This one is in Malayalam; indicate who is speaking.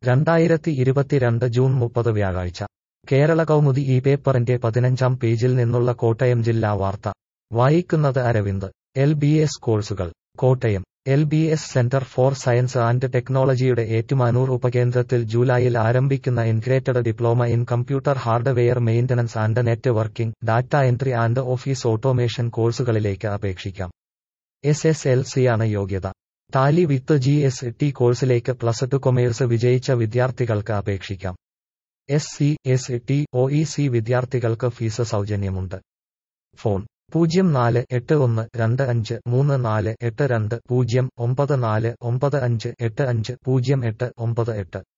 Speaker 1: രണ്ടായിരത്തി ഇരുപത്തിരണ്ട് ജൂൺ മുപ്പത് വ്യാഴാഴ്ച കേരള കൗമുദി ഈ പേപ്പറിന്റെ പതിനഞ്ചാം പേജിൽ നിന്നുള്ള കോട്ടയം ജില്ലാ വാർത്ത വായിക്കുന്നത് അരവിന്ദ് എൽ ബി എസ് കോഴ്സുകൾ Kottayam L B S centre for science and ടെക്നോളജിയുടെ ഏറ്റുമാനൂർ ഉപകേന്ദ്രത്തിൽ ജൂലൈയിൽ ആരംഭിക്കുന്ന integrated diploma in computer hardware maintenance and networking data entry and office automation കോഴ്സുകളിലേക്ക് അപേക്ഷിക്കാം എസ് എസ് എൽ സിയാണ് യോഗ്യത Tally with G S T കോഴ്സിലേക്ക് പ്ലസ് ടു കൊമേഴ്സ് വിജയിച്ച വിദ്യാർത്ഥികൾക്ക് അപേക്ഷിക്കാം S C S T O E C വിദ്യാർത്ഥികൾക്ക് ഫീസ് സൗജന്യമുണ്ട് ഫോൺ പൂജ്യം നാല് എട്ട് ഒന്ന് രണ്ട് അഞ്ച് മൂന്ന് നാല് എട്ട് രണ്ട് പൂജ്യം ഒമ്പത് നാല് ഒമ്പത് അഞ്ച് എട്ട് അഞ്ച് പൂജ്യം എട്ട് ഒമ്പത് എട്ട്